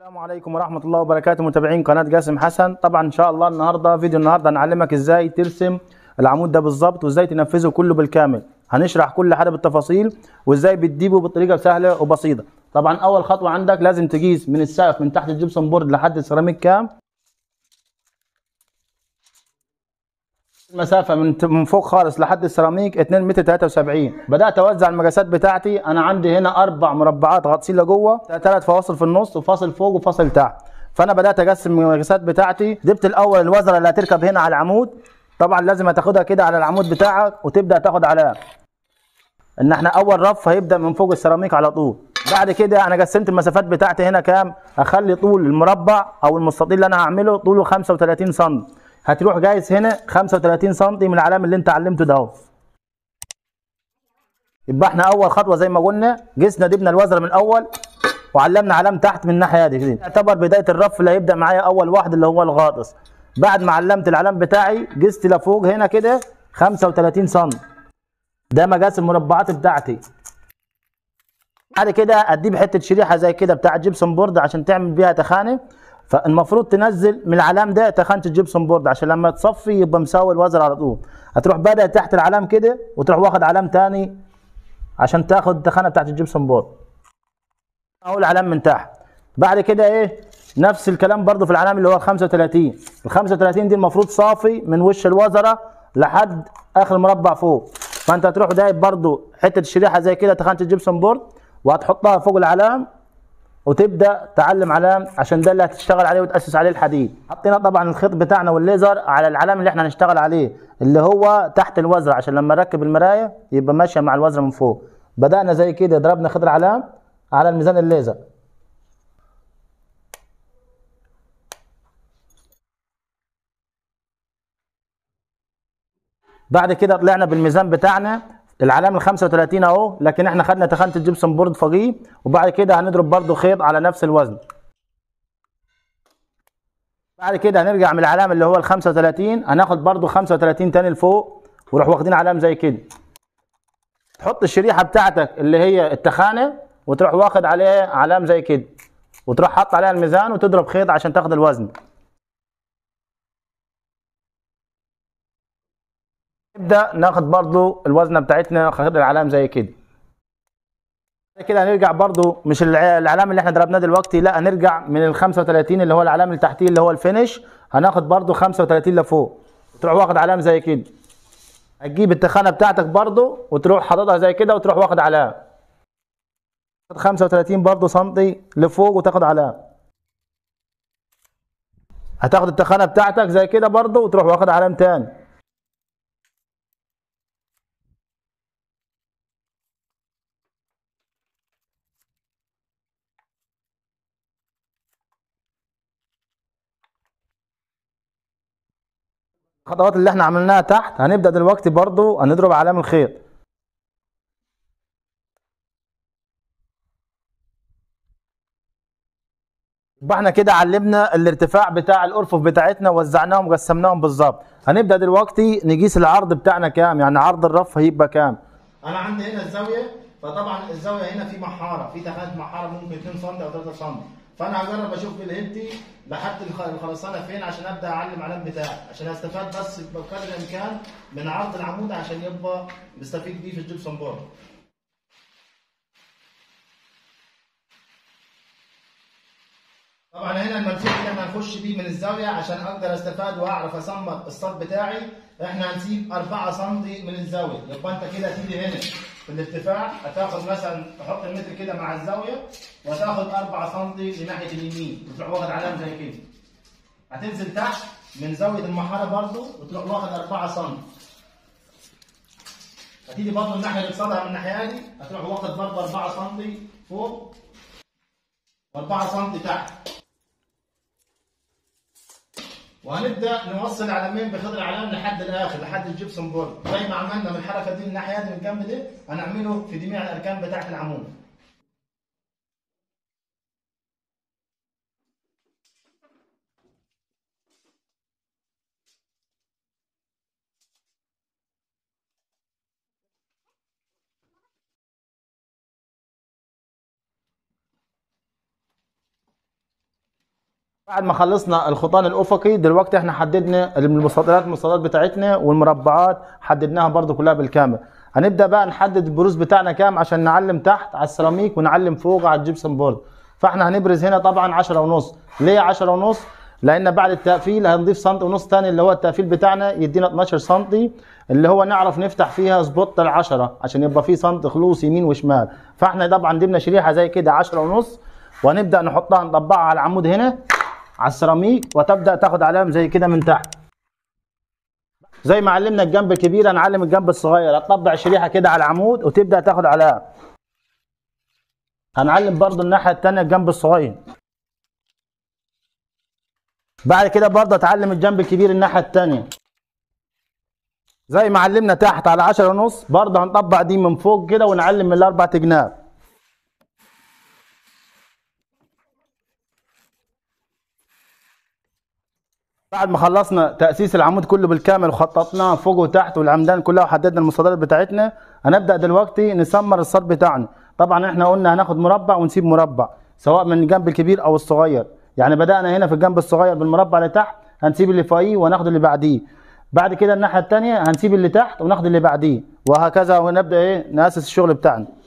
السلام عليكم ورحمة الله وبركاته متابعين قناة جاسم حسن طبعا ان شاء الله النهاردة فيديو النهاردة هنعلمك ازاي ترسم العمود ده بالظبط وازاي تنفذه كله بالكامل هنشرح كل حاجة بالتفاصيل وازاي بتجيبه بطريقة سهلة وبسيطة طبعا اول خطوة عندك لازم تقيس من السقف من تحت الجبسون بورد لحد السيراميك كام المسافة من من فوق خالص لحد السيراميك 2 متر 73 بدأت أوزع المقاسات بتاعتي أنا عندي هنا أربع مربعات غطسين لجوه ثلاث فواصل في النص وفاصل فوق وفاصل تحت فأنا بدأت أقسم المقاسات بتاعتي جبت الأول الوزرة اللي هتركب هنا على العمود طبعا لازم هتاخدها كده على العمود بتاعك وتبدأ تاخد عليها ان احنا اول رف هيبدا من فوق السيراميك على طول بعد كده انا قسمت المسافات بتاعتي هنا كام اخلي طول المربع او المستطيل اللي انا هعمله طوله 35 سم هتروح جايز هنا 35 سم من العلامه اللي انت علمته ده اهو يبقى احنا اول خطوه زي ما قلنا قسنا جبنا الوزره من الاول وعلمنا علام تحت من الناحيه دي كده يعتبر بدايه الرف اللي هيبدا معايا اول واحد اللي هو الغاطس بعد ما علمت العلام بتاعي قست لفوق هنا كده 35 سم ده مقاس المربعات بتاعتي بعد كده اديه حته شريحه زي كده بتاع جبسون بورد عشان تعمل بيها تخانه فالمفروض تنزل من العلام ده تخانه الجبسون بورد عشان لما تصفي يبقى مساوي الوزر على طول هتروح بادئ تحت العلام كده وتروح واخد علام تاني عشان تاخد التخانه بتاعت الجبسون بورد اهو العلام من تحت بعد كده ايه نفس الكلام برضو في العلام اللي هو ال 35 ال 35 دي المفروض صافي من وش الوزره لحد اخر المربع فوق فانت هتروح دايب برضو حته الشريحه زي كده تخانه الجبسون بورد وهتحطها فوق العلام وتبدا تعلم علام عشان ده اللي هتشتغل عليه وتاسس عليه الحديد حطينا طبعا الخيط بتاعنا والليزر على العلام اللي احنا هنشتغل عليه اللي هو تحت الوزره عشان لما نركب المرايه يبقى ماشيه مع الوزره من فوق بدانا زي كده ضربنا خيط العلام على الميزان الليزر بعد كده طلعنا بالميزان بتاعنا العلامه ال 35 اهو لكن احنا خدنا تخانه الجبسون بورد فوقيه وبعد كده هنضرب برده خيط على نفس الوزن بعد كده هنرجع من العلامه اللي هو ال 35 هناخد برده 35 تاني لفوق ونروح واخدين علامه زي كده تحط الشريحه بتاعتك اللي هي التخانه وتروح واخد عليها علامه زي كده وتروح حاط عليها الميزان وتضرب خيط عشان تاخد الوزن نبدا ناخد برضو الوزنه بتاعتنا خد العلام زي كده كده هنرجع برضو مش العلام اللي احنا ضربناه دلوقتي لا هنرجع من ال 35 اللي هو العلام اللي تحتيه اللي هو الفينش هناخد برضو 35 لفوق تروح واخد علام زي كده هتجيب التخانه بتاعتك برضو وتروح حاططها زي كده وتروح واخد علام 35 برضو سنتي لفوق وتاخد علام هتاخد التخانه بتاعتك زي كده برضو وتروح واخد علام تاني الخطوات اللي احنا عملناها تحت هنبدا دلوقتي برضو هنضرب علامه الخيط يبقى احنا كده علمنا الارتفاع بتاع الارفف بتاعتنا ووزعناهم وقسمناهم بالظبط هنبدا دلوقتي نقيس العرض بتاعنا كام يعني عرض الرف هيبقى كام انا عندي هنا الزاويه فطبعا الزاويه هنا في محاره في تخانه محاره ممكن 2 سم او 3 سم فانا هجرب اشوف بالهيبتي لحد الخرسانه فين عشان ابدا اعلم علام بتاعي عشان استفاد بس بقدر الامكان من عرض العمود عشان يبقى بستفيد بيه في الجبسون بورد طبعا هنا الممسوك اللي احنا هنخش بيه من الزاويه عشان اقدر استفاد واعرف اصمت الصاج بتاعي احنا هنسيب 4 سم من الزاويه يبقى انت كده تيجي هنا في الارتفاع هتاخد مثلا تحط المتر كده مع الزاويه وتاخد 4 سم لناحيه اليمين وتروح واخد علامه زي كده هتنزل تحت من زاويه المحاره برضو وتروح واخد 4 سم هتيجي برضو الناحيه اللي قصادها من الناحيه دي هتروح واخد برضو 4 سم فوق و4 سم تحت وهنبدا نوصل علامين بخضر علام لحد الاخر لحد الجبسون بورد زي ما عملنا من الحركه دي من الناحيه دي من الجنب دي هنعمله في جميع الاركان بتاعه العمود بعد ما خلصنا الخطان الافقي دلوقتي احنا حددنا المستطيلات المستطيلات بتاعتنا والمربعات حددناها برضو كلها بالكامل هنبدا بقى نحدد البروز بتاعنا كام عشان نعلم تحت على السيراميك ونعلم فوق على الجبسن بورد فاحنا هنبرز هنا طبعا 10 ونص ليه 10 ونص لان بعد التقفيل هنضيف سنتي ونص تاني اللي هو التقفيل بتاعنا يدينا 12 سنتي اللي هو نعرف نفتح فيها سبوت العشرة عشان يبقى فيه سنتي خلوص يمين وشمال فاحنا طبعا جبنا شريحه زي كده 10 ونص وهنبدا نحطها نطبقها على العمود هنا على السيراميك وتبدا تاخد علامه زي كده من تحت زي ما علمنا الجنب الكبير هنعلم الجنب الصغير هتطبع شريحه كده على العمود وتبدا تاخد علامه هنعلم برضو الناحيه الثانيه الجنب الصغير بعد كده برضه اتعلم الجنب الكبير الناحيه الثانيه زي ما علمنا تحت على 10 ونص برضه هنطبق دي من فوق كده ونعلم من الاربع جناب بعد ما خلصنا تأسيس العمود كله بالكامل وخططناه فوق وتحت والعمدان كلها وحددنا المستطيلات بتاعتنا هنبدأ دلوقتي نسمر الصاج بتاعنا طبعا احنا قلنا هناخد مربع ونسيب مربع سواء من الجنب الكبير او الصغير يعني بدأنا هنا في الجنب الصغير بالمربع اللي تحت هنسيب اللي فوقيه وناخد اللي بعديه بعد كده الناحية التانية هنسيب اللي تحت وناخد اللي بعديه وهكذا ونبدأ ايه نأسس الشغل بتاعنا